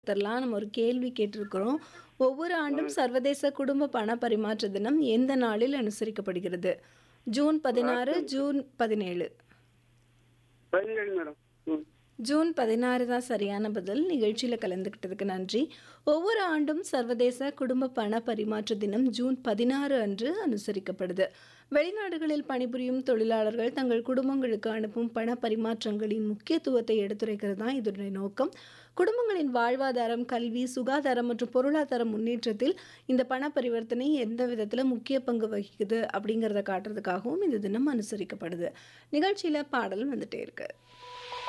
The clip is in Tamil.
தரலாம் நம்ம ஒரு கேள்வி கேட்டிருக்கிறோம். ஒவ்வொரு ஆண்டும் சர்வதேச குடும்ப பண பரிமாற்ற தினம் எந்த நாளில் அனுசரிக்கப்படுகிறது? June 16, June 17. 17 மேடம். ம். ஜூன் 16 தான் சரியான பதில். நிகழ்ச்சியில கலந்துக்கிட்டதுக்கு நன்றி. ஒவ்வொரு ஆண்டும் சர்வதேச குடும்ப பண பரிமாற்ற தினம் ஜூன் 16 அன்று அனுசரிக்கப்படுது. வெளிநாடுகளில் பணிபுரியும் தொழிலாளர்கள் தங்கள் குடும்பங்களுக்கு அனுப்பும் பண பரிமாற்றங்களின் முக்கியத்துவத்தை எடுத்துரைக்கிறது தான் இதனுடைய நோக்கம். குடும்பங்களின் வாழ்வாதாரம், கல்வி, சுகாதாரம் மற்றும் பொருளாதார முன்னேற்றத்தில் இந்த பண பரிவர்த்தனை எந்த விதத்தில முக்கிய பங்கு வகிக்குது அப்படிங்கிறத காட்டுறதுக்காகவும் இந்த தினம் அனுசரிக்கப்படுது. நிகழ்ச்சியில பாடல் வந்துட்டே இருக்கு.